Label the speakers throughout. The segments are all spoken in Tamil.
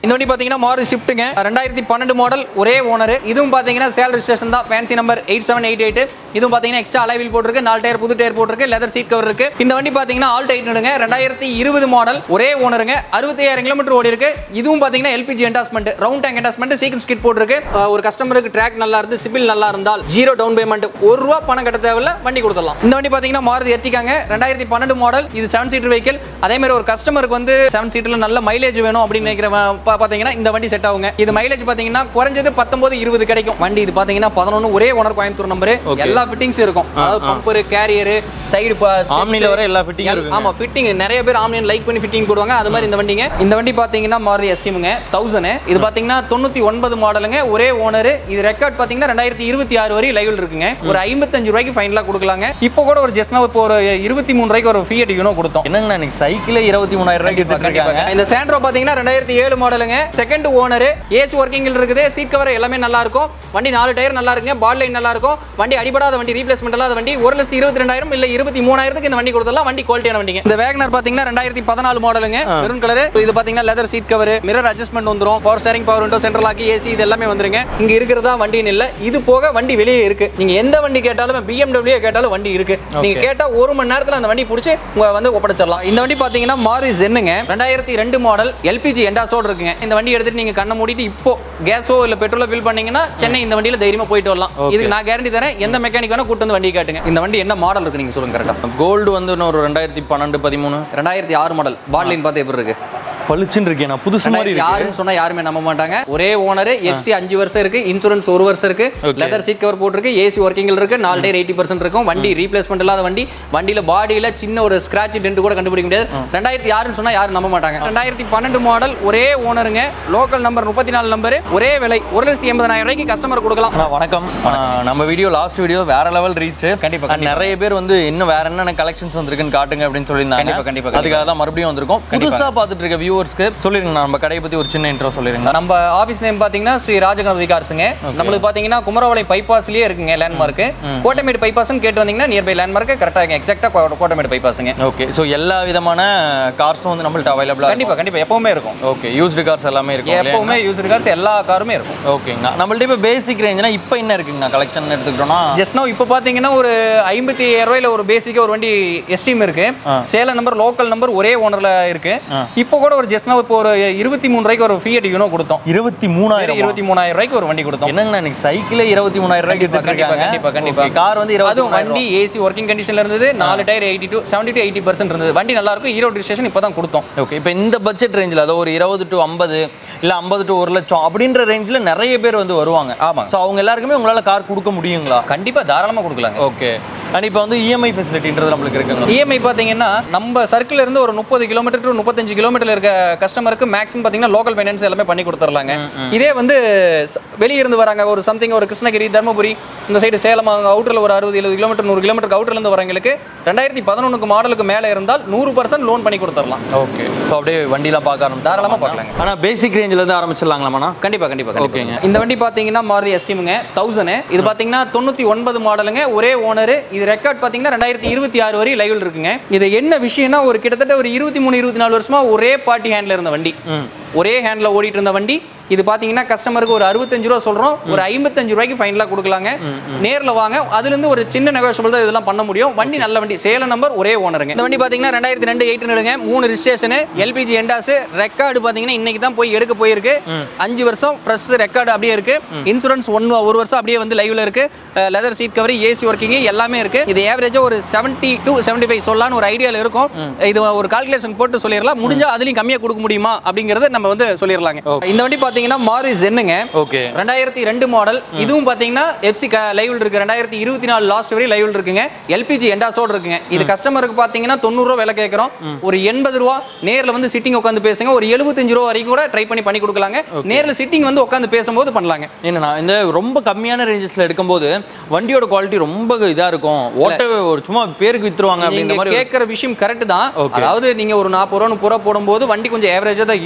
Speaker 1: இந்த வண்டி பாத்தீங்கன்னா மாறு ஷிஃப்ட்டுங்க ரெண்டாயிரத்தி பன்னெண்டு மாடல் ஒரே ஓனர் இதுவும் பாத்தீங்கன்னா சேல் ரிஜிஸ்ட்ரேஷன் தான் fancy number eight seven eight eight இதுவும் பாத்தீங்கன்னா எக்ஸ்ட்ரா அலைவில் போட்டிருக்கு நாலு டயர் புது டயர் போட்டிருக்கு லெதர் சீட் கவர் இருக்கு இந்த வண்டி பாத்தீங்கன்னா ஆல் டைட்னுங்க ரெண்டாயிரத்தி இருபது மாடல் ஒரே ஓனருங்க அறுபத்தாயிரம் கிலோமீட்டர் ஓடி இருக்கு இதுவும் பாத்தீங்கன்னா LPG endorsement round tank endorsement சீக்கிரம் ஸ்கிட் போட்டிருக்கு அஹ் ஒரு கஸ்டமருக்கு ட்ராக் நல்லா இருந்து சிபில் நல்லா இருந்தால் ஜீரோ டவுன் பேமெண்ட் ஒரு ரூபா பணம் கட்ட தேவையில்ல வண்டி கொடுத்துடலாம் இந்த வண்டி பாத்தீங்கன்னா மாருதி எர்டிகாங்க ரெண்டாயிரத்தி பன்னெண்டு மாடல் இது செவன் சீட்டர் வெஹிக்கிள் அதே மாதிரி ஒரு கஸ்டமருக்கு வந்து செவன் சீட்டர்ல நல்ல மைலேஜ் வேணும் அப்படின்னு நினைக்கிற பா- பாத்தீங்கன்னா இந்த வண்டி செட் ஆகுங்க இது மைலேஜ் பாத்தீங்கன்னா குறைஞ்சது பத்தொன்பது இருபது கிடைக்கும் வண்டி இது பாத்தீங்கன்னா பதினொன்று ஒரே ஓனர் கோயம்புத்தூர் நம்பர் எல்லா ஃபிட்டிங்ஸ் இருக்கும் அதாவது பம்பர் கேரியர் சைடு
Speaker 2: ஆம்னில வர எல்லா fitting உம் இருக்குங்க.
Speaker 1: ஆமா ஃபிட்டிங் நிறைய பேர் ஆன்லைன் லைக் பண்ணி ஃபிட்டிங் போடுவாங்க அது மாதிரி இந்த வண்டிங்க இந்த வண்டி பாத்தீங்கன்னா மாருதி எஸ்டிமுங்க தௌசண்ட் இது பாத்தீங்கன்னா தொண்ணூத்தி ஒன்பது மாடலுங்க ஒரே ஓனர் இது ரெக்கார்ட் பாத்தீங்கன்னா ரெண்டாயிரத்தி இருபத்தி ஆறு வரை லைவில் இருக்குங்க ஒரு ஐம்பத்தஞ்சு ரூபாய்க்கு ஃபைனலா கொடுக்கலாங்க இப்போ கூட ஒரு ஜஸ்ட்னா இப்போ ஒரு இருபத்தி மூணு ரூபாய்க்கு ஒரு ஃபியட் யூனோ கொடுத்தோம்
Speaker 2: என்னங்கண்ணா இன்னைக்கு சைக்கிளே இருபத்தி மூணாயிரம் ரூபாய்க்கு வித்துட்டு இருக்காங்க
Speaker 1: இந்த சாண்ட்ரோ பாத்தீங்கன்னா ரெண்டாயிரத்தி ஏழு மாடலுங்க செகண்ட் ஓனர் ஏசி ஒர்க்கிங்கில் இருக்குது சீட் கவர் எல்லாமே நல்லா இருக்கும் வண்டி நாலு டயர் நல்லா இருக்குங்க பால் லைன் நல்லா இருக்கும் வண்டி அடிபடாத வண்டி ரீப்ளேஸ்மெண்ட் இல்லாத வண்டி ஒரு லட்சத்தி இருபத்தி ரெண்டாயிரம் இல்ல இருபத்தி மூணாயிரத்துக்கு இந்த வண்டி கொடுத்தலாம் வண்டி குவாலிட்டியான வண்டிங்க இந்த வேகனர் பாத்தீங்கன்னா ரெண்டாயிரத்தி பதினாலு மாடலுங்க மெரூன் கலர் இது பாத்தீங்கன்னா leather seat cover mirror adjustment வந்துரும் power steering power window central லாக்கி ஏசி இது எல்லாமே வந்துருங்க இங்க இருக்கிறதா வண்டின்னு இல்ல இது போக வண்டி வெளியே இருக்கு நீங்க எந்த வண்டி கேட்டாலும் பிஎம்டபிள்யூ கேட்டாலும் வண்டி இருக்கு நீங்க கேட்டா ஒரு மணி நேரத்துல அந்த வண்டி பிடிச்சி உங்க வந்து ஒப்படைச்சிடலாம் இந்த வண்டி பாத்தீங்கன்னா மாரி ஜென்னுங்க ரெண்டாயிரத்தி ரெண்டு மாடல் எல்பிஜி எண்டாஸோட இருக்குங்க இந்த வண்டி எடுத்துட்டு நீங்க கண்ணை மூடிட்டு இப்போ கேஸோ இல்ல பெட்ரோலோ ஃபில் பண்ணீங்கன்னா சென்னை இந்த வண்டியில தைரியமா போயிட்டு வரலாம் இதுக்கு நான் கேரண்டி தரேன் எந்த மெக்கானிக் வேணா கூட்டு வந்து வண்டி காட்டுங்க இந்த வண்டி என்ன மாடல் இருக்கு நீங்க சொல்லுங்க கரெக்டா
Speaker 2: கோல்டு வந்து இன்னும் ஒரு ரெண்டாயிரத்தி பன்னெண்டு பதிமூணு
Speaker 1: ரெண்டாயிரத்தி ஆறு மாடல் பாட்லின் பார்த்து எப்படி இருக்கு
Speaker 2: பளிச்சுன்னு இருக்கேன் நான் புதுசு மாதிரி இருக்கு
Speaker 1: யாருன்னு சொன்னா யாருமே நம்ப மாட்டாங்க ஒரே ஓனர் எஃப்சி அஞ்சு வருஷம் இருக்கு இன்சூரன்ஸ் ஒரு வருஷம் இருக்கு லெதர் சீட் கவர் போட்டிருக்கு ஏசி ஒர்க்கிங்ல இருக்கு நாலு டயர் எயிட்டி பர்சன்ட் இருக்கும் வண்டி ரீப்ளேஸ்மெண்ட் இல்லாத வண்டி வண்டியில பாடியில சின்ன ஒரு ஸ்கிராட்ச் டென்ட் கூட கண்டுபிடிக்க முடியாது ரெண்டாயிரத்தி ஆறுன்னு சொன்னா யாரும் நம்ப மாட்டாங்க ரெண்டாயிரத்தி பன்னெண்டு மாடல் ஒரே ஓனருங்க லோக்கல் நம்பர் முப்பத்தி நாலு நம்பர் ஒரே விலை ஒரு லட்சத்தி எண்பதாயிரம் ரூபாய்க்கு கஸ்டமர் கொடுக்கலாம்
Speaker 2: அண்ணா, வணக்கம் ஆ, நம்ம வீடியோ லாஸ்ட் வீடியோ வேற லெவல் ரீச்
Speaker 1: கண்டிப்பா,
Speaker 2: நிறைய பேர் வந்து இன்னும் வேற என்னென்ன கலெக்ஷன்ஸ் வந்திருக்குன்னு காட்டுங்க அப்படின்னு சொல்லியிருந்தாங்க
Speaker 1: கண்டிப்பா, கண்டிப்பா, கண்டிப்பா.
Speaker 2: அதுக்காக தான் மறுபடியும் வந்திருக்கோம் புதுசா பார்த்துட்டு இருக்க வியூவர்ஸ்க்கு சொல்லிருங்க நம்ம கடையை பத்தி ஒரு சின்ன இன்ட்ரோ சொல்லிருங்க
Speaker 1: நம்ம ஆபீஸ் நேம் பாத்தீங்கன்னா ஸ்ரீ ராஜகணபதி கார்ஸுங்க நம்மளுக்கு பாத்தீங்கன்னா குமரவளை பைபாஸ்லயே இருக்குங்க லேண்ட்மார்க் கோட்டைமேடு பைபாஸ்னு கேட்டு வந்தீங்கன்னா நியர்பை லேண்ட்மார்க் கரெக்டா எக்ஸாக்டா கோட்டைமேடு பைபாஸுங்க
Speaker 2: ஓகே ஸோ எல்லா விதமான கார்ஸும் வந்து நம்மள்ட்ட அவைலபிளா
Speaker 1: கண்டிப்பா கண்டிப்பா எப்பவுமே இருக்கும்
Speaker 2: ஓகே யூஸ்டு கார்ஸ் எல்லாமே இருக்கும் இல்லையா?
Speaker 1: எப்பவுமே யூசர் கார்ஸ் எல்லா காருமே இருக்கும்
Speaker 2: ஓகேங்கண்ணா நம்மள்ட்ட இப்போ பேசிக் ரேஞ்ச்னா இப்போ என்ன இருக்குங்கண்ணா கலெக்ஷன் எடுத்துக்கிட்டோம்னா
Speaker 1: ஜஸ்ட் நோ இப்போ பார்த்தீங்கன்னா ஒரு ஐம்பத்தி ஐயாயிரம் ரூபாயில ஒரு பேசிக்காக ஒரு வண்டி எஸ்டீம் இருக்கு சேலம் நம்பர் லோக்கல் நம்பர் ஒரே ஓனர்ல இருக்கு இப்போ கூட ஒரு ஜஸ்ட் நோ இப்போ ஒரு இருபத்தி மூணு ரூபாய்க்கு ஒரு ஃபியட் யூனோ கொடுத்தோம்
Speaker 2: இருபத்தி மூணாயிரம்
Speaker 1: இருபத்தி மூணாயிரம் ரூபாய்க்கு ஒரு வண்டி கொடுத்தோம்
Speaker 2: என்னங்கண்ணா இன்னைக்கு சைக்கிளே இருபத்தி மூணாயிரம் ரூபாய்க்கு
Speaker 1: கண்டிப்பா,
Speaker 2: எடுத்துருக்காங்க
Speaker 1: கண்டிப்பா, கண்டிப்பா.
Speaker 2: கார் வந்து இருபத்தி
Speaker 1: அதுவும் வண்டி ஏசி ஒர்க்கிங் கண்டிஷன்ல இருந்தது நாலு tyre eighty to seventy to eighty percent இருந்தது வண்டி நல்லா இருக்கும் ஈரோடு ரிஜிஸ்ட்ரேஷன் இப்போ தான் கொடுத்தோம்
Speaker 2: ஓகே இப்போ இந்த பட்ஜெட் ரேஞ்சில் அதாவது ஒரு இருபது டு ஐம்பது இல்லை ஐம்பது டு ஒரு லட்சம் அப்படின்ற ரேஞ்சில் நிறைய பேர் வந்து வருவாங்க
Speaker 1: ஆமாங்க.
Speaker 2: ஸோ அவங்க எல்லாருக்குமே உங்களால் கார் கொடுக்க முடியுங்களா
Speaker 1: கண்டிப்பா தாராளமா கொடுக்கலாங்க
Speaker 2: ஓகே அண்ட் இப்போ வந்து இஎம்ஐ ஃபெசிலிட்டின்றது நம்மளுக்கு இருக்குங்க
Speaker 1: இஎம்ஐ பார்த்தீங்கன்னா நம்ம சர்க்கிள் இருந்து ஒரு முப்பது கிலோமீட்டர் டு முப்பத்தஞ்சு கிலோமீட்டர் இருக்க கஸ்டமருக்கு மேக்ஸிமம் பார்த்தீங்கன்னா லோக்கல் ஃபைனான்ஸ் எல்லாமே பண்ணி கொடுத்துர்லாங்க இதே வந்து ச- வெளிய இருந்து வராங்க ஒரு சம்திங் ஒரு கிருஷ்ணகிரி தருமபுரி இந்த சைடு சேலம் அவுட்டரில் ஒரு அறுபது எழுபது கிலோமீட்டர் நூறு கிலோமீட்டர் அவுட்டர்லேருந்து வரவங்களுக்கு ரெண்டாயிரத்தி பதினொன்றுக்கு மாடலுக்கு மேலே இருந்தால் நூறு பர்சன்ட் லோன் பண்ணி கொடுத்துடலாம்
Speaker 2: ஓகே ஸோ அப்படியே வண்டிலாம் பார்க்க ஆரம்பிச்சு
Speaker 1: தாராளமா பார்க்கலாங்க.
Speaker 2: ஆனால் பேசிக் ரேஞ்சில் இருந்து ஆரம்பிச்சிடலாங்களாமாண்ணா
Speaker 1: கண்டிப்பா கண்டிப்பா
Speaker 2: ஓகேங்க.
Speaker 1: ஓகேங்க இந்த வண்டி பாத்தீங்கன்னா மாருதி எஸ்டிமுங்க தௌசண்ட் இது பாத்தீங்கன்னா தொண்ணூத்தி ஒன்பது மாடலுங்க ஒரே ஓனர் இது ரெக்கார்ட் பாத்தீங்கன்னா ரெண்டாயிரத்தி இருபத்தி ஆறு வரை லைவில் இருக்குங்க இது என்ன விஷயம்னா ஒரு கிட்டத்தட்ட ஒரு இருபத்தி மூணு இருபத்தி நாலு வருஷமா ஒரே பார்ட்டி ஹேண்ட்ல இருந்த வண்டி ஒரே ஹேண்ட்ல ஓடிட்டு இருந்த வண்டி இது பாத்தீங்கன்னா கஸ்டமருக்கு ஒரு அறுபத்தஞ்சு ரூபா சொல்றோம் ஒரு ஐம்பத்தஞ்சு ரூபாய்க்கு ஃபைனலா கொடுக்கலாங்க நேர்ல வாங்க அதுல இருந்து ஒரு சின்ன நெகோஷியபிள் தான் இதெல்லாம் பண்ண முடியும் வண்டி நல்ல வண்டி சேலம் நம்பர் ஒரே ஓனருங்க இந்த வண்டி பாத்தீங்கன்னா ரெண்டாயிரத்தி ரெண்டு எயிட் நடுங்க மூணு ரிஜிஸ்ட்ரேஷன் எல்பிஜி எண்டாஸ் ரெக்கார்டு பாத்தீங்கன்னா இன்னைக்கு தான் போய் எடுக்க போயிருக்கு அஞ்சு வருஷம் ப்ளஸ் ரெக்கார்டு அப்படியே இருக்கு இன்சூரன்ஸ் ஒன்று ஒரு வருஷம் அப்படியே வந்து லைவ்ல இருக்கு leather seat cover AC working எல்லாமே இருக்கு இது ஏவரேஜா ஒரு செவன்ட்டி டு செவன்ட்டி ஃபைவ் சொல்லலாம்னு ஒரு ஐடியால இருக்கும் இது ஒரு கால்குலேஷன் போட்டு சொல்லிடலாம் முடிஞ்சா அதுலயும் கம்மியா கொடுக்க முடியுமா அப்படிங்கறத நம்ம வந்து சொல்லிடலாங்க இந்த வண்டி பாத்தீங்கன்னா மாரி ஜென்னுங்க
Speaker 2: ஓகே
Speaker 1: ரெண்டாயிரத்தி ரெண்டு மாடல் இதுவும் பாத்தீங்கன்னா எஃப்சி லைவில் இருக்கு ரெண்டாயிரத்தி இருபத்தி நாலு லாஸ்ட் வரை லைவில் இருக்குங்க எல்பிஜி எண்டாஸோட இருக்குங்க இது கஸ்டமருக்கு பாத்தீங்கன்னா தொண்ணூறு ரூபா விலை கேட்கறோம் ஒரு எண்பது ரூபா நேர்ல வந்து சிட்டிங் உட்காந்து பேசுங்க ஒரு எழுபத்தஞ்சு ரூபா வரைக்கும் கூட ட்ரை பண்ணி பண்ணி கொடுக்கலாங்க நேர்ல சிட்டிங் வந்து உட்காந்து பேசும்போது பண்ணலாங்க
Speaker 2: என்னண்ணா இந்த ரொம்ப கம்மியான ரேஞ்சஸ்ல எடுக்கும்போது வண்டியோட குவாலிட்டி ரொம்ப இதா இருக்கும் ஓட்ட ஒரு சும்மா பேருக்கு வித்துருவாங்க அப்படின்ற
Speaker 1: நீங்க
Speaker 2: மாதிரி
Speaker 1: கேட்கற விஷயம் கரெக்ட் தான்
Speaker 2: Okay.
Speaker 1: அதாவது நீங்க ஒரு நாற்பது ரூபா முப்பது ரூபா போடும்போது வண்டி கொஞ்சம் ஏவரேஜா தான் இருக்கும்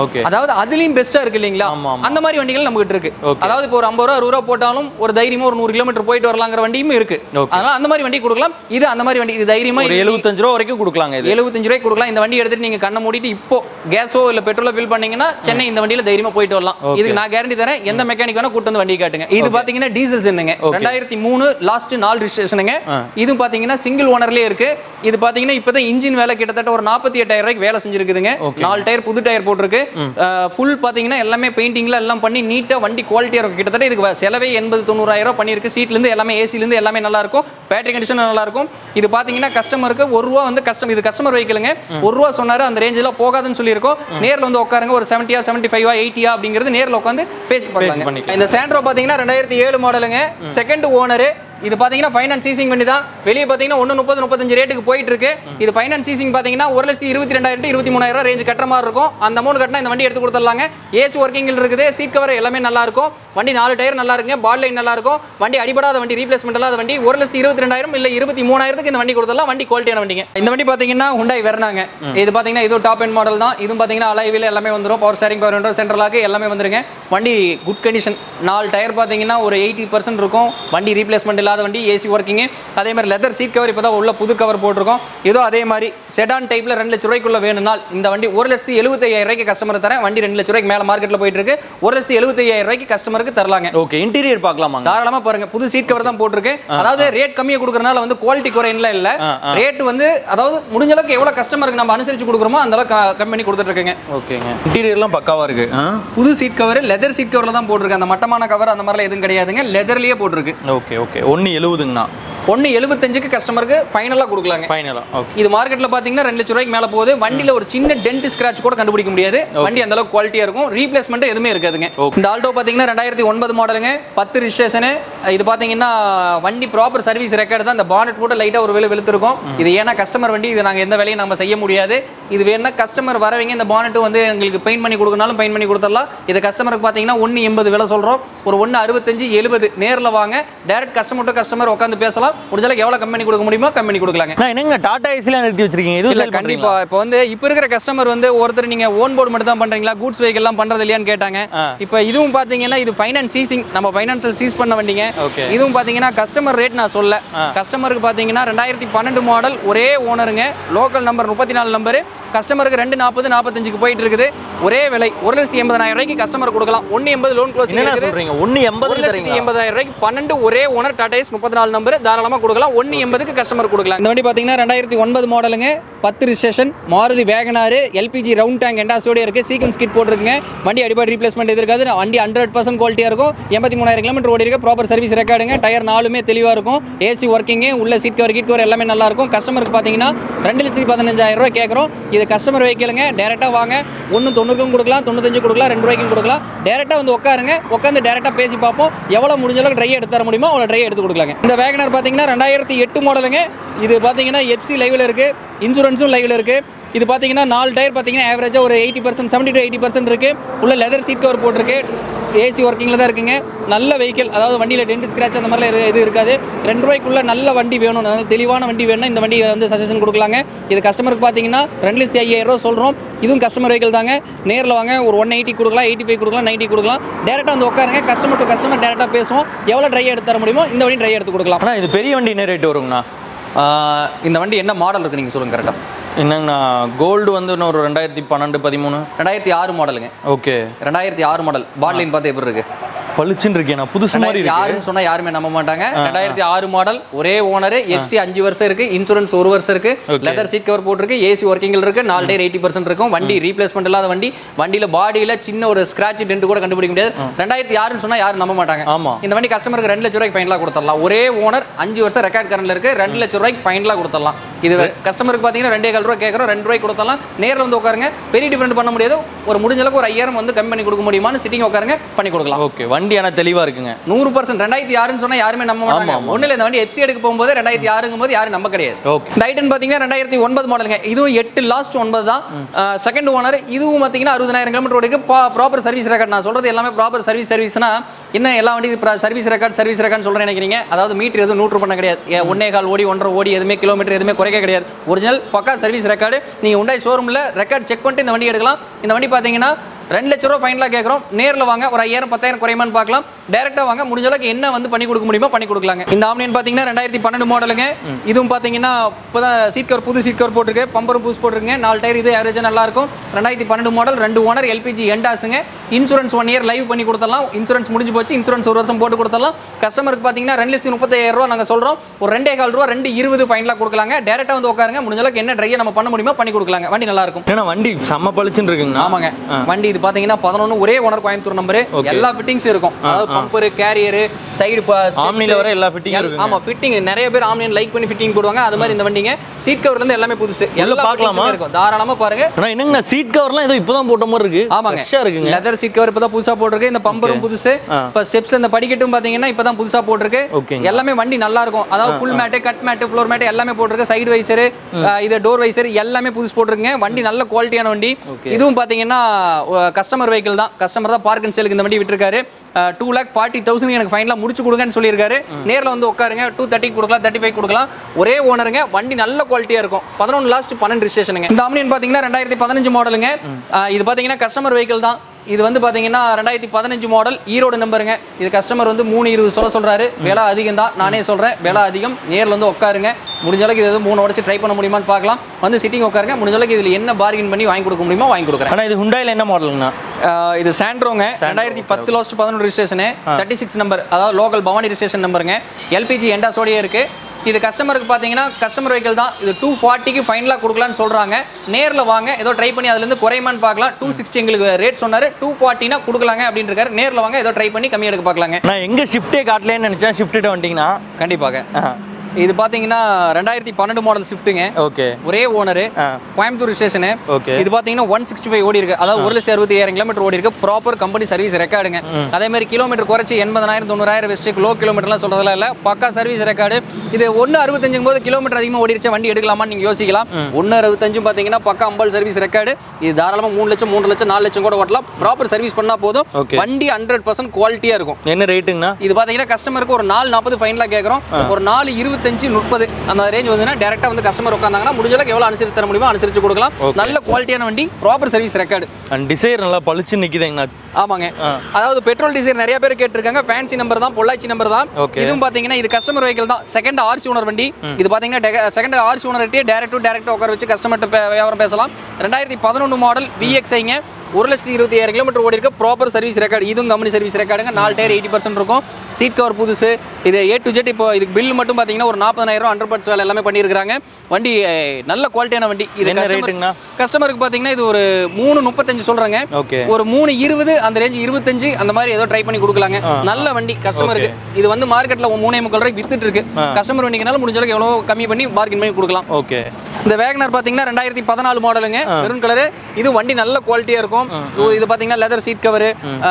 Speaker 2: ஓகே
Speaker 1: அதாவது அதுலயும் பெஸ்டா இருக்கு இல்லைங்களா
Speaker 2: ஆமா, ஆமா.
Speaker 1: அந்த மாதிரி வண்டிகள் நம்ம கிட்ட இருக்கு
Speaker 2: Okay.
Speaker 1: அதாவது இப்போ ஒரு ஐம்பது ரூபா அறுபது ரூபா போட்டாலும் ஒரு தைரியமா ஒரு நூறு கிலோமீட்டர் போயிட்டு வரலாங்கிற வண்டியும் இருக்கு
Speaker 2: Okay.
Speaker 1: அதனால அந்த மாதிரி வண்டி கொடுக்கலாம் இது அந்த மாதிரி வண்டி இது தைரியமா
Speaker 2: ஒரு
Speaker 1: இது-
Speaker 2: எழுபத்தஞ்சு ரூபா வரைக்கும் கொடுக்கலாங்க இது
Speaker 1: எழுபத்தஞ்சு ரூபாய்க்கு கொடுக்கலாம் இந்த வண்டி எடுத்துட்டு நீங்க கண்ணை மூடிட்டு இப்போ கேஸோ இல்ல பெட்ரோலோ ஃபில் பண்ணீங்கன்னா சென்னை இந்த வண்டியில தைரியமா போயிட்டு வரலாம்
Speaker 2: Okay.
Speaker 1: இதுக்கு நான் கேரண்டி தரேன் எந்த மெக்கானிக் வேணா கூட்டு வந்து வண்டி காட்டுங்க இது பாத்தீங்கன்னா டீசல் சென்னுங்க ரெண்டாயிரத்தி மூணு லாஸ்ட் நாலு ரிஜிஸ்ட்ரேஷனுங்க
Speaker 2: ஆ.
Speaker 1: இது பாத்தீங்கன்னா சிங்கிள் ஓனர்லயே இருக்கு இது பாத்தீங்கன்னா இப்பதான் இன்ஜின் வேலை கிட்டத்தட்ட ஒரு நாற்பத்தி எட்டாயிரம் ரூபாய்க்கு வேலை செஞ்சிருக்குதுங்க
Speaker 2: Okay.
Speaker 1: நாலு டயர் புது டயர் போட்டிருக்கு ஃபுல் பாத்தீங்கன்னா எல்லாமே பெயிண்டிங்ல எல்லாம் பண்ணி நீட்டா வண்டி குவாலிட்டியா இருக்கும் கிட்டத்தட்ட இதுக்கு வ- செலவே எண்பது தொண்ணூறாயிரம் ரூபாய் பண்ணிருக்கு சீட்ல இருந்து எல்லாமே ஏசில இருந்து எல்லாமே நல்லா இருக்கும் பேட்டரி கண்டிஷன் நல்லா இருக்கும் இது பாத்தீங்கன்னா கஸ்டமருக்கு ஒரு ரூபா வந்து கஸ்டம் இது கஸ்டமர் வெஹிக்கிளுங்க ஒரு ரூபா சொன்னாரு அந்த ரேஞ்சில் போகாதுன்னு சொல்லியிருக்கோம் நேர்ல வந்து உட்காருங்க ஒரு செவன்ட்டியா செவன்ட்டி ஃபைவா எயிட்டியா அப்படிங்கிறது நேர்ல உட்காந்து பேசி பண்ணலாங்க
Speaker 2: பண்ணிக்கலாம்.
Speaker 1: இந்த சாண்ட்ரோ பாத்தீங்கன்னா ரெண்டாயிரத்தி ஏழு மாடலுங்க செகண்ட் ஓனரு இது பாத்தீங்கன்னா ஃபைனான்ஸ் சீசிங் பண்ணி தான் வெளியே பாத்தீங்கன்னா ஒன்று முப்பது முப்பத்தஞ்சு ரேட்டுக்கு போயிட்டு இருக்கு இது ஃபைனான்ஸ் சீசிங் பாத்தீங்கன்னா ஒரு லட்சத்தி இருபத்தி ரெண்டாயிரம் இருபத்தி மூணாயிரம் ரேஞ்ச் கட்டுற மாதிரி இருக்கும் அந்த அமௌண்ட் கட்டினா இந்த வண்டி எடுத்து கொடுத்துடலாங்க ஏசி ஒர்க்கிங்கில் இருக்குது சீட் கவர் எல்லாமே நல்லா இருக்கும் வண்டி நாலு டயர் நல்லா இருக்குங்க பால் லைன் நல்லா இருக்கும் வண்டி அடிபடாத வண்டி ரீப்ளேஸ்மெண்ட் இல்லாத வண்டி ஒரு லட்சத்தி இருபத்தி ரெண்டாயிரம் இல்ல இருபத்தி மூணாயிரத்துக்கு இந்த வண்டி கொடுத்துடலாம் வண்டி குவாலிட்டியான வண்டிங்க இந்த வண்டி பாத்தீங்கன்னா ஹுண்டாய் வெர்னாங்க இது பாத்தீங்கன்னா இது டாப் எண்ட் மாடல் தான் இதுவும் பாத்தீங்கன்னா அலைவில் எல்லாமே வந்துரும் power steering power window central lock எல்லாமே வந்துருங்க வண்டி குட் கண்டிஷன் நாலு டயர் பாத்தீங்கன்னா ஒரு எயிட்டி பர்சன்ட் இருக்கும் வண்டி ரீப்ளேஸ்மெண்ட் இல்லாத வண்டி ஏசி ஒர்க்கிங் அதே மாதிரி லெதர் சீட் கவர் இப்போ தான் உள்ள புது கவர் போட்டிருக்கோம் ஏதோ அதே மாதிரி செடான் டைப்ல ரெண்டு லட்ச ரூபாய்க்குள்ள வேணும்னால் இந்த வண்டி ஒரு லட்சத்தி எழுபத்தையாயிரம் ரூபாய்க்கு கஸ்டமர் தரேன் வண்டி ரெண்டு லட்ச ரூபாய்க்கு மேல மார்க்கெட்ல போயிட்டு இருக்கு ஒரு லட்சத்தி எழுபத்தையாயிரம் ரூபாய்க்கு கஸ்டமருக்கு தரலாங்க
Speaker 2: ஓகே இன்டீரியர் பார்க்கலாமாங்க
Speaker 1: தாராளமா பாருங்க புது சீட் கவர் தான் போட்டிருக்கு அதாவது ரேட் கம்மியா கொடுக்கறனால வந்து குவாலிட்டி குறையில இல்ல
Speaker 2: ஆ, ஆ.
Speaker 1: ரேட் வந்து அதாவது முடிஞ்ச அளவுக்கு எவ்வளவு கஸ்டமருக்கு நம்ம அனுசரிச்சு கொடுக்குறோமோ அந்த அளவுக்கு கம்மி பண்ணி கொடுத்துட்டு இருக்கேங்க
Speaker 2: ஓகேங்க இன்டீரியர்லாம் பக்காவா இருக்கு ஆ
Speaker 1: புது சீட் கவர் லெதர் சீட் கவர்ல தான் போட்டிருக்கு அந்த மட்டமான கவர் அந்த மாதிரிலாம் எதுவும் கிடையாதுங்க லெதர்லயே போட்டிருக்கு
Speaker 2: ஓகே ஓகே ஒன்று எழுபதுங்கண்ணா
Speaker 1: ஒன்னு எழுபத்தஞ்சுக்கு கஸ்டமருக்கு ஃபைனலா கொடுக்கலாங்க
Speaker 2: ஃபைனலாக ஓகே
Speaker 1: இது மார்க்கெட்ல பாத்தீங்கன்னா ரெண்டு லட்ச ரூபாய்க்கு மேல போகுது வண்டியில ஒரு சின்ன டென்ட் ஸ்கிராச் கூட கண்டுபிடிக்க முடியாது வண்டி அந்த அளவுக்கு குவாலிட்டியா இருக்கும் ரீப்ளேஸ்மெண்ட் எதுவுமே இருக்காதுங்க
Speaker 2: Okay.
Speaker 1: இந்த ஆல்டோ பாத்தீங்கன்னா ரெண்டாயிரத்தி ஒன்பது மாடலுங்க பத்து ரிஜிஸ்ட்ரேஷனு இது பாத்தீங்கன்னா வண்டி ப்ராப்பர் சர்வீஸ் ரெக்கார்டு தான் இந்த பானட் கூட லைட்டா ஒரு வேலை வெளுத்திருக்கும் இது ஏன்னா கஸ்டமர் வண்டி இது நாங்க எந்த வேலையும் நம்ம செய்ய முடியாது இது வேணா கஸ்டமர் வரவங்க இந்த பானட் வந்து எங்களுக்கு பெயிண்ட் பண்ணி கொடுக்கனாலும் பெயிண்ட் பண்ணி கொடுத்துடலாம் இது கஸ்டமருக்கு பாத்தீங்கன்னா ஒன்னு எண்பது விலை சொல்றோம் ஒரு ஒன்னு அறுபத்தஞ்சு எழுபது நேர்ல வாங்க டேரக்ட் கஸ்டமர் டு கஸ்டமர் உட்காந்து பேசலாம் முடிஞ்ச அளவுக்கு எவ்வளவு கம்பெனி கொடுக்க முடியுமோ கம்பெனி கொடுக்கலாங்க
Speaker 2: நான் என்னங்க டாடா ஏசிலாம் நிறுத்தி வச்சிருக்கீங்க எதுவும்
Speaker 1: இல்ல
Speaker 2: sell
Speaker 1: கண்டிப்பா
Speaker 2: பண்றீங்களா?
Speaker 1: இப்போ வந்து இப்போ இருக்கிற கஸ்டமர் வந்து ஒருத்தர் நீங்க ஓன் போர்டு மட்டும் தான் பண்றீங்களா கூட்ஸ் வெஹிக்கிள் எல்லாம் பண்றது இல்லையான்னு கேட்டாங்க
Speaker 2: ஆ.
Speaker 1: இப்போ இதுவும் பாத்தீங்கன்னா இது ஃபைனான்ஸ் சீசிங் நம்ம ஃபைனான்சியல் சீஸ் பண்ண வண்டிங்க
Speaker 2: Okay.
Speaker 1: இதுவும் பாத்தீங்கன்னா கஸ்டமர் ரேட் நான் சொல்ல
Speaker 2: ஆ.
Speaker 1: கஸ்டமருக்கு பாத்தீங்கன்னா ரெண்டாயிரத்தி பன்னெண்டு மாடல் ஒரே ஓனருங்க லோக்கல் நம்பர் முப்பத்தி நாலு நம்பரு கஸ்டமருக்கு ரெண்டு நாற்பது நாற்பத்தஞ்சுக்கு போயிட்டு இருக்குது ஒரே விலை ஒரு லட்சத்தி எண்பதாயிரம் ரூபாய்க்கு கஸ்டமர் கொடுக்கலாம் ஒன்னு எண்பது லோன் க்ளோசிங்
Speaker 2: என்னண்ணா
Speaker 1: இருக்குது
Speaker 2: சொல்றீங்க ஒன்று
Speaker 1: ஒரு
Speaker 2: எண்பது
Speaker 1: லட்சத்தி
Speaker 2: தரீங்களா
Speaker 1: எண்பதாயிரம் ரூபாய்க்கு பன்னெண்டு ஒரே ஓனர் டாடா ஏஸ் முப்பத்தி நாலு நம்பர் தாராளமா கொடுக்கலாம் ஒன்னு எண்பதுக்கு கஸ்டமர் கொடுக்கலாம் இந்த வண்டி பாத்தீங்கன்னா ரெண்டாயிரத்தி ஒன்பது மாடலுங்க பத்து registration Maruti Wagon R LPG round tank எண்டாஸோட இருக்கு சீக்வன்ஸ் கிட் போட்டிருக்குங்க வண்டி அடிபாடு ரீப்ளேஸ்மெண்ட் இது இருக்காது வண்டி ஹண்ட்ரட் பர்சன்ட் குவாலிட்டியா இருக்கும் எண்பத்தி மூணாயிரம் கிலோமீட்டர் ஓடி இருக்கு ப்ராப்பர் சர்வீஸ் ரெக்கார்டுங்க டயர் நாலுமே தெளிவா இருக்கும் ஏசி ஒர்க்கிங்கு உள்ள சீட் கவர் கீட் கவர் எல்லாமே நல்லா இருக்கும் கஸ்டமருக்கு பாத்தீங்கன்னா ரெண்டு லட்சத்தி பதினஞ்சாயிரம் ரூபாய் கேட்குறோம் இது கஸ்டமர் வெஹிக்கிளுங்க டேரெக்டாக வாங்க ஒன்று தொண்ணூறுக்கும் கொடுக்கலாம் தொண்ணூத்தஞ்சு கொடுக்கலாம் ரெண்டு ரூபாய்க்கும் கொடுக்கலாம் டேரெக்டாக வந்து உட்காருங்க உட்காந்து டேரெக்டாக பேசி பார்ப்போம் எவ்வளோ முடிஞ்ச அளவுக்கு ட்ரை எடுத்து தர முடியுமோ அவ்வளோ ட்ரை எடுத்து கொடுக்கலாங்க இந்த வேகனர் பார்த்தீங்கன்னா ரெண்டாயிரத்தி எட்டு மாடலுங்க இது பார்த்தீங்கன்னா எஃப்சி லைவில் இருக்குது இன்சூரன்ஸும் லைவில் இருக்குது இது பார்த்தீங்கன்னா நாலு டயர் பார்த்தீங்கன்னா ஆவரேஜாக ஒரு eighty percent seventy to eighty percent இருக்குது உள்ள லெதர் சீட் கவர் போட்டிருக்கு ஏசி ஒர்க்கிங்கில் தான் இருக்குங்க நல்ல வெஹிக்கிள் அதாவது வண்டியில் டென்ட் ஸ்க்ராச் அந்த மாதிரிலாம் எது- எது இருக்காது ரெண்டு ரூபாய்க்குள்ள நல்ல வண்டி வேணும் நல்ல தெளிவான வண்டி வேணும்னா இந்த வண்டி வந்து சஜஷன் கொடுக்கலாங்க இது கஸ்டமருக்கு பார்த்தீங்கன்னா ரெண்டு லட்சத்தி ஐயாயிரம் ரூபா சொல்கிறோம் இதுவும் கஸ்டமர் வெஹிக்கிள் தாங்க நேரில் வாங்க ஒரு ஒன் எயிட்டி கொடுக்கலாம் எயிட்டி ஃபைவ் கொடுக்கலாம் நைன்ட்டி கொடுக்கலாம் டேரெக்டாக வந்து உட்காருங்க கஸ்டமர் டு கஸ்டமர் டேரெக்டாக பேசுவோம் எவ்வளோ ட்ரை எடுத்து தர முடியுமோ இந்த வண்டி ட்ரை எடுத்து கொடுக்கலாம்
Speaker 2: அண்ணா இது பெரிய வண்டி என்ன ரேட் வருங்கண்ணா
Speaker 1: ஆஹ் இந்த வண்டி என்ன மாடல் இருக்கு நீங்கள் சொல்லுங்கள் கரெக்டாக
Speaker 2: என்னங்கண்ணா கோல்டு வந்து இன்னும் ஒரு ரெண்டாயிரத்தி பன்னெண்டு பதிமூணு
Speaker 1: ரெண்டாயிரத்தி ஆறு மாடலுங்க
Speaker 2: ஓகே
Speaker 1: ரெண்டாயிரத்தி ஆறு மாடல் பாட்லைன் பார்த்து எப்படி இருக்கு
Speaker 2: பளிச்சுன்னு இருக்கேண்ணா புதுசு மாதிரி
Speaker 1: ரெண்டாயிரத்தி
Speaker 2: இருக்கு
Speaker 1: ஆறுன்னு சொன்னா யாருமே நம்ப மாட்டாங்க ரெண்டாயிரத்தி ஆறு மாடல் ஒரே ஓனர் எஃப்சி அஞ்சு வருஷம் இருக்கு இன்சூரன்ஸ் ஒரு வருஷம் இருக்கு
Speaker 2: Okay.
Speaker 1: லெதர் சீட் கவர் போட்டிருக்கு ஏசி ஒர்க்கிங்ல இருக்கு நாலு டேர் எயிட்டி பர்சன்ட் இருக்கும் வண்டி ரீப்ளேஸ்மெண்ட் இல்லாத வண்டி வண்டியில பாடியில சின்ன ஒரு ஸ்கிராட்ச் டென்ட் கூட கண்டுபிடிக்க முடியாது ரெண்டாயிரத்தி ஆறுன்னு சொன்னா யாரும் நம்ப மாட்டாங்க
Speaker 2: ஆமா
Speaker 1: இந்த வண்டி கஸ்டமருக்கு ரெண்டு லட்ச ரூபாய்க்கு ஃபைனலாக கொடுத்துடலாம் ஒரே ஓனர் அஞ்சு வருஷம் ரெக்கார்ட் கரண்ட்ல இருக்கு ரெண்டு லட்ச ரூபாய்க்கு ஃபைனலாக கொடுத்துடலாம் இது கஸ்டமருக்கு பார்த்தீங்கன்னா ரெண்டே கால் ரூபாய் கேட்குறோம் ரெண்டு ரூபாய்க்கு கொடுத்தலாம் நேரில் வந்து உட்காருங்க பெரிய டிஃபரெண்ட் பண்ண முடியாது ஒரு முடிஞ்ச அளவுக்கு ஒரு ஐயாயிரம் வந்து கம்மி பண்ணி கொடுக்க முடியுமான்னு சிட்டிங் உட்காருங்க பண்ணி கொடுக்கலாம்
Speaker 2: ஓகே வண்டி ஆனால் தெளிவா இருக்குங்க
Speaker 1: நூறு பர்சன்ட் ரெண்டாயிரத்தி ஆறுன்னு சொன்னா யாருமே நம்ப மாட்டாங்க
Speaker 2: ஆமா, ஆமா.
Speaker 1: ஒன்றும் இல்லை இந்த வண்டி எஃப்சி எடுக்க போகும்போது ரெண்டாயிரத்தி ஆறுங்கும் போது யாரும் நம்ப கிடையாது
Speaker 2: ஓகே
Speaker 1: இந்த ஐட்டன் பார்த்தீங்கன்னா ரெண்டாயிரத்தி ஒன்பது மாடலுங்க இதுவும் எட்டு லாஸ்ட் ஒன்பது தான் செகண்ட் ஓனர் இதுவும் பார்த்தீங்கன்னா அறுபதாயிரம் கிலோமீட்டர் ஓடிக்கு ப்ராப்பர் சர்வீஸ் ரெக்கார்ட் நான் சொல்றது எல்லாமே ப்ராப்பர் சர்வீஸ் சர்வீஸ்னா என்ன எல்லா வண்டி சர்வீஸ் ரெக்கார்ட் சர்வீஸ் ரெக்கார்ட் சொல்றேன் நினைக்கிறீங்க அதாவது மீட்டர் எதுவும் நூற்று பண்ண கிடையாது ஏ, ஒன்னே கால் ஓடி ஒன்றரை ஓடி எதுவுமே கிலோமீட்டர் எதுவுமே குறைக்க கிடையாது ஒரிஜினல் பக்கா சர்வீஸ் ரெக்கார்டு நீங்க உண்டாய் ஷோரூமில் ரெக்கார்ட் செக் பண்ணிட்டு இந்த வண்டி எடுக்கலாம் இந்த வண்டி பார்த்தீங்கன்னா ரெண்டு லட்ச ரூபா ஃபைனலாக கேட்குறோம் நேரில் வாங்க ஒரு ஐயாயிரம் பத்தாயிரம் குறையுமான்னு பார்க்கலாம் டேரெக்டாக வாங்க முடிஞ்ச அளவுக்கு என்ன வந்து பண்ணி கொடுக்க முடியுமோ பண்ணி கொடுக்கலாங்க இந்த ஆம்னியன் பார்த்தீங்கன்னா ரெண்டாயிரத்தி பன்னெண்டு மாடலுங்க இதுவும் பார்த்தீங்கன்னா இப்போ தான் சீட் கவர் புது சீட் கவர் போட்டிருக்கு பம்பர் பூஸ் போட்டிருக்குங்க நாலு டயர் இது ஆவரேஜாக நல்லா இருக்கும் ரெண்டாயிரத்தி பன்னெண்டு மாடல் ரெண்டு ஓனர் எல்பிஜி எண்டாஸுங்க இன்சூரன்ஸ் ஒன் இயர் லைவ் பண்ணி கொடுத்துடலாம் இன்சூரன்ஸ் முடிஞ்சு போச்சு இன்சூரன்ஸ் ஒரு வருஷம் போட்டு கொடுத்துடலாம் கஸ்டமருக்கு பார்த்தீங்கன்னா ரெண்டு லட்சத்தி முப்பத்தாயிரம் ரூபா நாங்கள் சொல்கிறோம் ஒரு ரெண்டே கால் ரூபா ரெண்டு இருபது ஃபைனலாக கொடுக்கலாங்க டேரெக்டாக வந்து உட்காருங்க முடிஞ்ச அளவுக்கு என்ன ட்ரையை நம்ம பண்ண முடியுமோ பண்ணி கொடுக்கலாங்க வண்டி நல்லா இருக்கும்
Speaker 2: ஏன்னா வண்டி செம்ம பளிச்சுன்னு இருக்குங்கண்ணா
Speaker 1: ஆமாங்க வண்டி இது பாத்தீங்கன்னா பதினொன்று ஒரே ஓனர் கோயம்புத்தூர் நம்பர் எல்லா ஃபிட்டிங்ஸ் இருக்கும் அதாவது பம்பர் கேரியர் சைடு
Speaker 2: ஆம்னில வர எல்லா fitting இருக்குங்க.
Speaker 1: ஆமா ஃபிட்டிங் நிறைய பேர் ஆம்னியன் லைக் பண்ணி ஃபிட்டிங் போடுவாங்க அது மாதிரி இந்த வண்டிங்க சீட் கவர்ல இருந்து எல்லாமே புதுசு எல்லா
Speaker 2: பார்க்கலாமா?
Speaker 1: பார்க்கலாமா இருக்கும் தாராளமா பாருங்க
Speaker 2: ஆனா என்னங்கண்ணா சீட் கவர்லாம் ஏதோ இப்பதான் போட்ட மாதிரி இருக்கு
Speaker 1: ஆமாங்க
Speaker 2: ஃப்ரெஷ்ஷா இருக்குங்க
Speaker 1: லெதர் சீட் கவர் இப்பதான் புதுசா போட்டிருக்கு இந்த பம்பரும் புதுசு
Speaker 2: ஆ.
Speaker 1: இப்ப ஸ்டெப்ஸ் இந்த படிக்கட்டும் பாத்தீங்கன்னா இப்பதான் புதுசா போட்டிருக்கு
Speaker 2: ஓகேங்க.
Speaker 1: எல்லாமே வண்டி நல்லா இருக்கும் அதாவது full mat cut mat floor mat எல்லாமே போட்டிருக்கு சைடு வைசர் இது டோர் வைசர் எல்லாமே புதுசு போட்டிருக்குங்க வண்டி நல்ல குவாலிட்டியான வண்டி இதுவும் பாத்தீங்கன்னா கஸ்டமர் வெஹிக்கிள் தான் கஸ்டமர் தான் பார்க் அண்ட் சேலுக்கு இந்த வண்டி விட்டுருக்காரு டூ லேக் ஃபார்ட்டி தௌசண்ட் எனக்கு ஃபைனலாக முடிச்சு கொடுங்கன்னு சொல்லியிருக்காரு நேரில் வந்து உட்காருங்க டூ தேர்ட்டி கொடுக்கலாம் தேர்ட்டி ஃபைவ் கொடுக்கலாம் ஒரே ஓனருங்க வண்டி நல்ல குவாலிட்டியாக இருக்கும் பதினொன்று லாஸ்ட் பன்னெண்டு ரிஜிஸ்ட்ரேஷனுங்க இந்த ஆம்னியன் பார்த்தீங்கன்னா ரெண்டாயிரத்தி பதினஞ்சு மாடலுங்க அஹ் இது பார்த்தீங்கன்னா கஸ்டமர் வெஹிக்கிள் தான் இது வந்து பார்த்தீங்கன்னா ரெண்டாயிரத்தி பதினஞ்சு மாடல் ஈரோடு நம்பருங்க இது கஸ்டமர் வந்து மூணு இருபது சொல்ல சொல்றாரு விலை அதிகம் தான் நானே சொல்கிறேன் விலை அதிகம் நேரில் வந்து உட்காருங்க முடிஞ்ச அளவுக்கு இது எதுவும் மூணு உடச்சு ட்ரை பண்ண முடியுமான்னு பார்க்கலாம் வந்து சிட்டிங் உட்காருங்க முடிஞ்ச அளவுக்கு இதில் என்ன பார்கின் பண்ணி வாங்கி கொடுக்க முடியுமோ வாங்கி கொடுக்குறேன்
Speaker 2: ஆனா இது ஹுண்டாயில என்ன மாடலுங்கண்ணா
Speaker 1: ஆஹ் இது சாண்ட்ரோங்க ரெண்டாயிரத்தி பத்து லாஸ்ட் பதினொன்று ரிஜிஸ்ட்ரேஷனு தேர்ட்டி சிக்ஸ் நம்பர் அதாவது லோக்கல் பவானி ரிஜிஸ்ட்ரேஷன் நம்பருங்க எல்பிஜி எண்டாஸோடயே இருக்கு இது கஸ்டமருக்கு பார்த்தீங்கன்னா கஸ்டமர் வெஹிக்கிள் தான் இது டூ ஃபார்ட்டிக்கு ஃபைனலாக கொடுக்கலான்னு சொல்கிறாங்க நேரில் வாங்க ஏதோ ட்ரை பண்ணி அதுலேருந்து குறையுமான்னு பார்க்கலாம் டூ சிக்ஸ்டி எங்களுக்கு ரேட் சொன்னார் டூ ஃபார்ட்டினா கொடுக்கலாங்க அப்படின்னு இருக்காரு நேரில் வாங்க ஏதோ ட்ரை பண்ணி கம்மி எடுக்க பார்க்கலாங்க
Speaker 2: நான் எங்க ஷிஃப்ட்டே காட்டலேன்னு நினைச்சேன் ஷிஃப்ட்டே வந்துட்டீங்கன்னா
Speaker 1: கண்டிப்பாக இது பார்த்தீங்கன்னா ரெண்டாயிரத்தி பன்னெண்டு மாடல் ஷிஃப்ட்டுங்க
Speaker 2: ஓகே
Speaker 1: ஒரே ஓனரு
Speaker 2: ஆ.
Speaker 1: கோயம்புத்தூர் ஸ்டேஷனு
Speaker 2: ஓகே
Speaker 1: இது பாத்தீங்கன்னா ஒன் சிக்ஸ்டி ஃபைவ் ஓடி இருக்கு அதாவது ஒரு லட்சத்தி அறுபத்தி ஏழாயிரம் கிலோமீட்டர் ஓடி இருக்கு ப்ராப்பர் கம்பெனி சர்வீஸ் ரெக்கார்டுங்க அதே மாதிரி கிலோமீட்டர் குறைச்சி எண்பதாயிரம் தொண்ணூறாயிரம் வெஸ்ட் லோ கிலோமீட்டர்லாம் சொல்றதுல இல்ல பக்கா சர்வீஸ் ரெக்கார்டு இது ஒன்று அறுபத்தஞ்சும் போது கிலோமீட்டர் அதிகமாக ஓடிருச்ச வண்டி எடுக்கலாமான்னு நீங்க யோசிக்கலாம் ஒன்று அறுபத்தஞ்சும் பாத்தீங்கன்னா பக்கா ஐம்பது சர்வீஸ் ரெக்கார்டு இது தாராளமா மூணு லட்சம் மூணு லட்சம் நாலு லட்சம் கூட ஓட்டலாம் ப்ராப்பர் சர்வீஸ் பண்ணா போதும்
Speaker 2: Okay.
Speaker 1: வண்டி ஹண்ட்ரட் பர்சன்ட் குவாலிட்டியா இருக்கும்
Speaker 2: என்ன ரேட்டுங்கண்ணா
Speaker 1: இது பாத்தீங்கன்னா கஸ்டமருக்கு ஒரு நாலு நாற்பது ஃபைனலாக கேட்குறோம் ஒரு நாலு இருபத்தஞ்சு முப்பது அந்த ரேஞ்ச் வந்துன்னா டேரெக்டாக வந்து கஸ்டமர் உட்காந்தாங்கன்னா முடிஞ்ச அளவுக்கு எவ்வளோ அனுசரித்து தர முடியுமோ அனுசரித்து கொடுக்கலாம் நல்ல குவாலிட்டியான வண்டி proper service record
Speaker 2: and Dzire நல்லா பளிச்சு நிக்குதுங்கண்ணா
Speaker 1: ஆமாங்க அதாவது பெட்ரோல் டீசல் நிறைய பேர் கேட்டிருக்காங்க ஃபேன்சி நம்பர் தான் பொள்ளாச்சி நம்பர் தான்
Speaker 2: Okay.
Speaker 1: இதுவும் பாத்தீங்கன்னா இது கஸ்டமர் வெஹிக்கிள் தான் செகண்ட் ஆர்சி ஓனர் வண்டி இது பாத்தீங்கன்னா செகண்ட் ஆர்சி ஓனர்கிட்டே டேரக்ட் டு டேரக்ட் உட்கார வச்சு கஸ்டமர்கிட்ட வியாபாரம் பேசலாம் ரெண்டாயிரத்தி பதினொன்று மாடல் விஎக்ஸ்ஐங்க ஒரு லட்சத்தி இருபத்தி ஏழு கிலோமீட்டர் ஓடி இருக்க ப்ராப்பர் சர்வீஸ் ரெக்கார்டு இதுவும் கம்பெனி சர்வீஸ் ரெக்கார்டுங்க நாலு டயர் எயிட்டி பர்சன்ட் இருக்கும் சீட் கவர் புதுசு இது ஏ டு ஜெட் இப்போ இதுக்கு பில் மட்டும் பார்த்தீங்கன்னா ஒரு நாற்பதாயிரம் ஹண்ட்ரட் பர்சன்ட் வேலை எல்லாமே பண்ணியிருக்காங்க வண்டி அஹ், நல்ல குவாலிட்டியான வண்டி இது
Speaker 2: என்ன ரேட்டுங்கண்ணா
Speaker 1: கஸ்டமருக்கு பார்த்தீங்கன்னா இது ஒரு மூணு முப்பத்தஞ்சு சொல்கிறாங்க
Speaker 2: ஓகே
Speaker 1: ஒரு மூணு இருபது அந்த ரேஞ்ச் இருபத்தஞ்சு அந்த மாதிரி ஏதோ ட்ரை பண்ணி கொடுக்கலாங்க நல்ல வண்டி கஸ்டமருக்கு இது வந்து மார்க்கெட்ல மூணே முக்கால் ரூபாய்க்கு வித்துட்டு இருக்கு கஸ்டமர் வண்டிக்கனால முடிஞ்ச அளவுக்கு எவ்வளோ கம்மி பண்ணி பார்க்கிங் பண்ணி கொடுக்கலாம்
Speaker 2: ஓகே
Speaker 1: இந்த வேகனர் பாத்தீங்கன்னா ரெண்டாயிரத்தி பதினாலு மாடலுங்க மெரூன் கலரு இது வண்டி நல்ல குவாலிட்டியா இருக்கும் இது பாத்தீங்கன்னா leather seat cover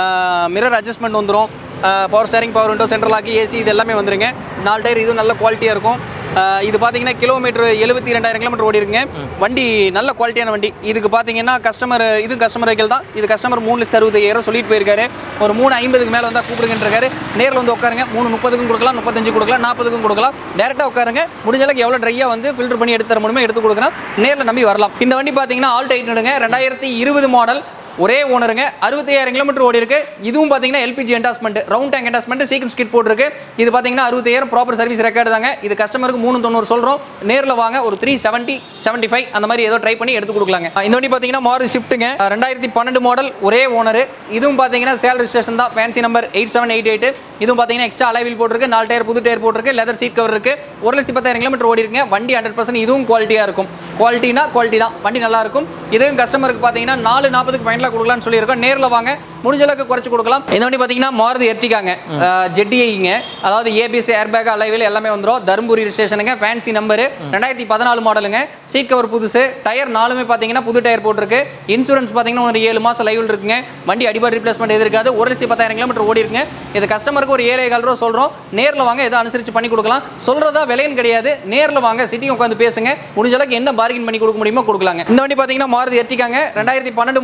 Speaker 1: mirror adjustment வந்துரும் power steering power window central ஆக்கி ஏசி இது எல்லாமே வந்துருங்க நாலு டயர் இதுவும் நல்ல குவாலிட்டியா இருக்கும் ஆஹ் இது பாத்தீங்கன்னா கிலோமீட்டர் எழுபத்தி ரெண்டாயிரம் கிலோமீட்டர் ஓடி இருக்குங்க வண்டி நல்ல குவாலிட்டியான வண்டி இதுக்கு பாத்தீங்கன்னா கஸ்டமர் இது கஸ்டமர் வெஹிக்கிள் தான் இது கஸ்டமர் மூணு லட்சத்து அறுபத்தாயிரம் சொல்லிட்டு போயிருக்காரு ஒரு மூணு ஐம்பதுக்கு மேல வந்தா கூப்பிடுங்கன்றாரு நேரில் வந்து உட்காருங்க மூணு முப்பதுக்கும் கொடுக்கலாம் முப்பத்தஞ்சு கொடுக்கலாம் நாற்பதுக்கும் கொடுக்கலாம் டேரெக்டாக உட்காருங்க முடிஞ்ச அளவுக்கு எவ்வளோ ட்ரையாக வந்து ஃபில்டர் பண்ணி எடுத்து தர முடியுமோ எடுத்து கொடுக்கலாம் நேரில் நம்பி வரலாம் இந்த வண்டி பார்த்தீங்கன்னா ஆல் டைட்னுங்க ரெண்டாயிரத்தி இருபது மாடல் ஒரே ஓனருங்க அறுபத்தையாயிரம் கிலோமீட்டர் ஓடி இருக்கு இதுவும் பார்த்தீங்கன்னா LPG endorsement round tank endorsement சீக்கிரம் ஸ்கிட் போட்டிருக்கு இது பார்த்தீங்கன்னா அறுபத்தாயிரம் ப்ராப்பர் சர்வீஸ் ரெக்கார்டு தாங்க இது கஸ்டமருக்கு மூணு தொண்ணூறு சொல்கிறோம் நேரில் வாங்க ஒரு த்ரீ செவன்ட்டி செவன்ட்டி ஃபைவ் அந்த மாதிரி ஏதோ ட்ரை பண்ணி எடுத்து கொடுக்கலாங்க இந்த வண்டி பார்த்தீங்கன்னா மாறு ஷிஃப்ட்டுங்க ரெண்டாயிரத்தி பன்னெண்டு மாடல் ஒரே ஓனர் இதுவும் பார்த்தீங்கன்னா சேல் ரிஜிஸ்ட்ரேஷன் தான் fancy number eight seven eight eight இதுவும் பார்த்தீங்கன்னா எக்ஸ்ட்ரா அலைவில் போட்டிருக்கு நாலு டயர் புது டயர் போட்டிருக்கு லெதர் சீட் கவர் இருக்கு ஒரு லட்சத்தி பத்தாயிரம் கிலோமீட்டர் ஓடி இருக்குங்க வண்டி ஹண்ட்ரட் பர்சன்ட் இதுவும் குவாலிட்டியாக இருக்கும் குவாலிட்டினா குவாலிட்டி தான் வண்டி நல்லா இருக்கும் இதுவும் கஸ்டமருக்கு பார்த்தீங்கன்னா நாலு நாற்பதுக்கு ஃபைனலாக கொடுக்கலாம்னு சொல்லியிருக்கோம் நேரில் வாங்க முடிஞ்ச அளவுக்கு குறைச்சு கொடுக்கலாம் இந்த வண்டி பார்த்தீங்கன்னா மாருதி எர்டிகாங்க ஜெட்டிஐங்க அதாவது ஏபிஎஸ் ஏர்பேக் அலைவில் எல்லாமே வந்துடும் தருமபுரி ஸ்டேஷனுங்க ஃபேன்சி நம்பரு ரெண்டாயிரத்தி பதினாலு மாடலுங்க சீட் கவர் புதுசு டயர் நாலுமே பார்த்தீங்கன்னா புது டயர் போட்டிருக்கு இன்சூரன்ஸ் பார்த்தீங்கன்னா ஒரு ஏழு மாதம் லைவில் இருக்குங்க வண்டி அடிபாடு ரீப்ளேஸ்மெண்ட் எது இருக்காது ஒரு லட்சத்தி பத்தாயிரம் கிலோமீட்டர் ஓடி இருக்குங்க இது கஸ்டமருக்கு ஒரு ஏழை கால் ரூபா சொல்கிறோம் நேரில் வாங்க எதோ அனுசரித்து பண்ணி கொடுக்கலாம் சொல்கிறதா விலைன்னு கிடையாது நேரில் வாங்க சிட்டிங் உட்காந்து பேசுங்க முடிஞ்ச அளவுக்கு என்ன பார்கின் பண்ணி கொடுக்க முடியுமோ கொடுக்கலாங்க இந்த வண்டி பார்த்தீங்கன்னா மாருதி எர்டிகாங்க ரெண்டாயிரத்தி பன்னெண்டு மாடல்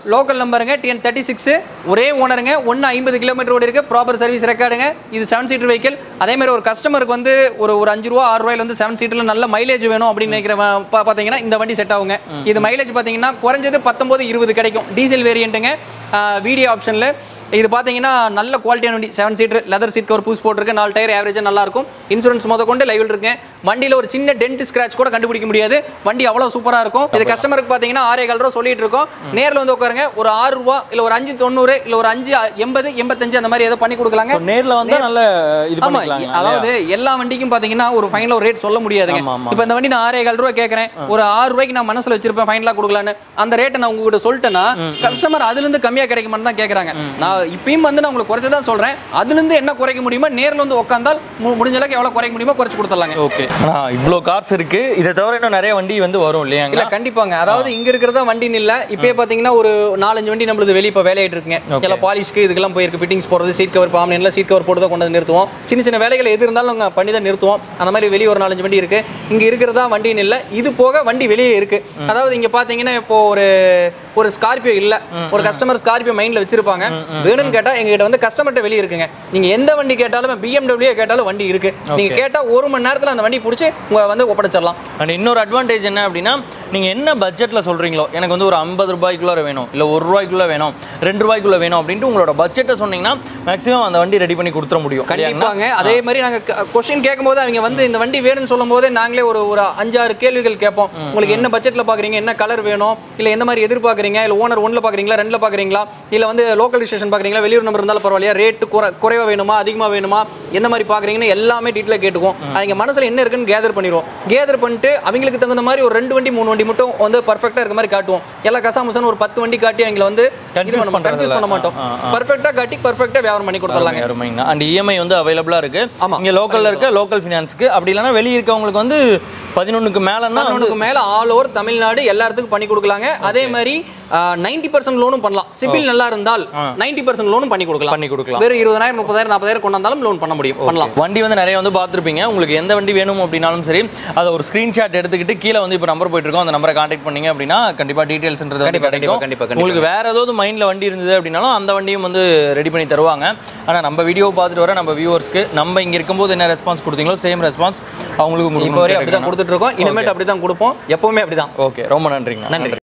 Speaker 1: லோக்கல் நம்பருங்க டிஎன் தேர்ட்டி சிக்ஸ் ஒரே ஓனருங்க ஒன்று ஐம்பது கிலோமீட்டர் ஓடி இருக்கு ப்ராப்பர் சர்வீஸ் ரெக்கார்டுங்க இது செவன் சீட்டர் வெஹிக்கிள் அதே மாதிரி ஒரு கஸ்டமருக்கு வந்து ஒரு ஒரு அஞ்சு ரூபா ஆறு ரூபாயில வந்து செவன் சீட்டில் நல்ல மைலேஜ் வேணும் அப்படின்னு நினைக்கிற பா- பார்த்தீங்கன்னா இந்த வண்டி செட் ஆகுங்க இது மைலேஜ் பார்த்தீங்கன்னா குறைஞ்சது பத்தொன்பது இருபது கிடைக்கும் டீசல் வேரியண்ட்டுங்க வீடியோ ஆப்ஷனில் இது பார்த்தீங்கன்னா நல்ல குவாலிட்டியான வண்டி seven seater leather seat cover பூஸ் போட்டிருக்கு நாலு டயர் ஆவரேஜாக நல்லா இருக்கும் இன்சூரன்ஸ் முத கொண்டு லைவில் இருக்கேன் வண்டியில் ஒரு சின்ன டென்ட் ஸ்கிராச் கூட கண்டுபிடிக்க முடியாது வண்டி அவ்வளோ சூப்பராக இருக்கும் இது கஸ்டமருக்கு பார்த்தீங்கன்னா ஆறே கால் ரூபா சொல்லிட்டு இருக்கோம் நேரில் வந்து உட்காருங்க ஒரு ஆறு ரூபா இல்லை ஒரு அஞ்சு தொண்ணூறு இல்லை ஒரு அஞ்சு எண்பது எண்பத்தஞ்சு அந்த மாதிரி ஏதோ பண்ணி கொடுக்கலாங்க
Speaker 2: ஸோ நேர்ல வந்தா நல்ல இது
Speaker 1: ஆமா
Speaker 2: பண்ணிக்கலாம்
Speaker 1: அதாவது எல்லா வண்டிக்கும் பாத்தீங்கன்னா ஒரு ஃபைனல் ஒரு ரேட் சொல்ல முடியாதுங்க
Speaker 2: ஆமா, ஆமா.
Speaker 1: இப்போ இந்த வண்டி நான் ஆறே கால் ரூபாய் கேட்கறேன் ஒரு ஆறு ரூபாய்க்கு நான் மனசுல வச்சிருப்பேன் ஃபைனலா கொடுக்கலான்னு அந்த ரேட்டை நான் உங்ககிட்ட சொல்லிட்டேன்னா கஸ்டமர் அதுல இருந்து கம்மியா கிடைக்குமான்னு தான் கேக்குறாங்க நான் இப்பயும் வந்து நான் உங்களுக்கு குறைச்சு தான் சொல்றேன் அதுல இருந்து என்ன குறைக்க முடியுமோ நேர்ல வந்து உட்காந்தால் மு- முடிஞ்ச அளவுக்கு எவ்வளவு குறைக்க முடியுமோ குறைச்சு கொடுத்துடலாங்க
Speaker 2: ஓகே ஆனா இவ்வளோ கார்ஸ் இருக்கு இதை தவிர இன்னும் நிறைய வண்டி வந்து வரும் இல்லையாங்க
Speaker 1: இல்ல கண்டிப்பாங்க அதாவது இங்க இருக்கிறதா வண்டின்னு இல்ல இப்பயே பாத்தீங்கன்னா ஒரு நாலஞ்சு வண்டி நம்மளுது வெளிய இப்ப வேலையிட்டு இருக்குங்க
Speaker 2: Okay.
Speaker 1: எல்லாம் பாலிஷ்க்கு இதுக்கெல்லாம் போயிருக்கு ஃபிட்டிங்ஸ் போறது சீட் கவர் பாம்ல சீட் கவர் போட்டு தான் கொண்டு வந்து நிறுத்துவோம் சின்ன சின்ன வேலைகள் எது இருந்தாலும் நாங்க பண்ணி தான் நிறுத்துவோம் அந்த மாதிரி வெளிய ஒரு நாலஞ்சு வண்டி இருக்கு இங்க இருக்கிறதா வண்டின்னு இல்ல இது போக வண்டி வெளியே இருக்கு அதாவது இங்க பாத்தீங்கன்னா இப்போ ஒரு ஒரு ஸ்கார்பியோ இல்ல ஒரு கஸ்டமர் ஸ்கார்பியோ மைண்ட்ல வச்சிருப்பாங்க வேணும்னு கேட்டா எங்க கிட்ட வந்து கஸ்டமர்கிட்ட வெளிய இருக்குங்க நீங்க எந்த வண்டி கேட்டாலும் பிஎம்டபிள்யூ கேட்டாலும் வண்டி இருக்கு நீங்க கேட்டா ஒரு மணி நேரத்துல அந்த வண்டி பிடிச்சி உங்க வந்து ஒப்படைச்சிடலாம்
Speaker 2: அண்ட் இன்னொரு அட்வான்டேஜ் என்ன அப்படின்னா நீங்க என்ன பட்ஜெட்ல சொல்றீங்களோ எனக்கு வந்து ஒரு ஐம்பது ரூபாய்க்குள்ள வேணும் இல்ல ஒரு ரூபாய்க்குள்ள வேணும் ரெண்டு ரூபாய்க்குள்ள வேணும் அப்படின்ட்டு உங்களோட பட்ஜெட்டை சொன்னீங்கன்னா மேக்ஸிமம் அந்த வண்டி ரெடி பண்ணி கொடுத்துட முடியும் இல்லையாங்கண்ணா?
Speaker 1: கண்டிப்பாங்க அதே மாதிரி நாங்க கொஸ்டின் கேட்கும்போது அவங்க வந்து இந்த வண்டி வேணும்னு சொல்லும் போதே நாங்களே ஒரு ஒரு அஞ்சாறு கேள்விகள் கேட்போம் உங்களுக்கு என்ன பட்ஜெட்ல பாக்குறீங்க என்ன கலர் வேணும் இல்ல எந்த மாதிரி எதிர்பார்க்குறீங்க இல்ல ஓனர் ஒன்ல பாக்குறீங்களா ரெண்டுல பாக்குறீங்களா இல்ல வந்து லோக்கல் ஸ்டேஷன் பாக்குறீங்களா வெளியூர் நம்பர் இருந்தாலும் பரவாயில்லையா ரேட் குறை குறைவா வேணுமா அதிகமா வேணுமா எந்த மாதிரி பாக்குறீங்கன்னு எல்லாமே டீட்டெயிலாக கேட்டுக்குவோம் அவங்க மனசுல என்ன இருக்குன்னு கேதர் பண்ணிடுவோம் கேதர் பண்ணிட்டு அவங்களுக்கு தகுந்த மாதிரி ஒரு ரெண்டு வண்டி மூணு வண்டி மட்டும் வந்து பர்ஃபெக்டா இருக்க மாதிரி காட்டுவோம் எல்லா கசாமுசான்னு ஒரு பத்து வண்டி காட்டி அவங்களை வந்து
Speaker 2: Confuse
Speaker 1: கன்ஃபியூஸ்
Speaker 2: பண்றதில்ல.
Speaker 1: பண்ண மாட்டோம்
Speaker 2: ஆ, ஆ.
Speaker 1: பர்ஃபெக்டா காட்டி பர்ஃபெக்டா வியாபாரம் பண்ணி கொடுத்துடலாங்க
Speaker 2: அருமைங்கண்ணா அண்ட் இஎம்ஐ வந்து அவைலபிளா இருக்கு
Speaker 1: ஆமா.
Speaker 2: இங்க லோக்கல்ல இருக்க லோக்கல் ஃபினான்ஸ்க்கு அப்படி இல்லைன்னா வெளியே இருக்கவங்களுக்கு வந்து பதினொன்றுக்கு மேலன்னா வந்து
Speaker 1: பதினொன்றுக்கு மேல ஆல் ஓவர் தமிழ்நாடு எல்லா இடத்துக்கும் பண்ணி கொடுக்கலாங்க அதே மாதிரி நைன்டி பர்சன்ட் லோனும் பண்ணலாம் சிபில் நல்லா இருந்தால் நைன்டி பர்சன்ட் லோனும் பண்ணி கொடுக்கலாம்
Speaker 2: பண்ணி கொடுக்கலாம்
Speaker 1: வெறும் இருபதாயிரம் முப்பதாயிரம் நாற்பதாயிரம் கொண்டு வந்தாலும் லோன் பண்ண முடியும் பண்ணலாம்
Speaker 2: வண்டி வந்து நிறைய வந்து பார்த்துருப்பீங்க உங்களுக்கு எந்த வண்டி வேணும் அப்படின்னாலும் சரி அதை ஒரு ஸ்க்ரீன்ஷாட் எடுத்துக்கிட்டு கீழே வந்து இப்போ நம்பர் போயிட்டு இருக்கோம் அந்த நம்பரை காண்டாக்ட் பண்ணீங்க அப்படின்னா கண்டிப்பாக டீட்டெயில்ஸ்ன்றது வந்து
Speaker 1: கண்டிப்பா,
Speaker 2: கிடைக்கும்
Speaker 1: கண்டிப்பா, கண்டிப்பா,
Speaker 2: உங்களுக்கு வேற ஏதாவது மைண்டில் வண்டி இருந்தது அப்படின்னாலும் அந்த வண்டியும் வந்து ரெடி பண்ணி தருவாங்க ஆனால் நம்ம வீடியோ பார்த்துட்டு வர நம்ம வியூவர்ஸ்க்கு நம்ம இங்கே இருக்கும்போது என்ன ரெஸ்பான்ஸ் கொடுத்தீங்களோ சேம் ரெஸ்பான்ஸ் அவங்களுக்கு
Speaker 1: இப்போ வரையும் அப்படிதான்
Speaker 2: கொடுக்கணும்
Speaker 1: கொடுத்துட்டு இருக்கோம் இனிமேட்டு அப்படிதான் கொடுப்போம் எப்பவுமே அப்படிதான்
Speaker 2: ஓகே ரொம்ப நன்றிங்க
Speaker 1: நன்றி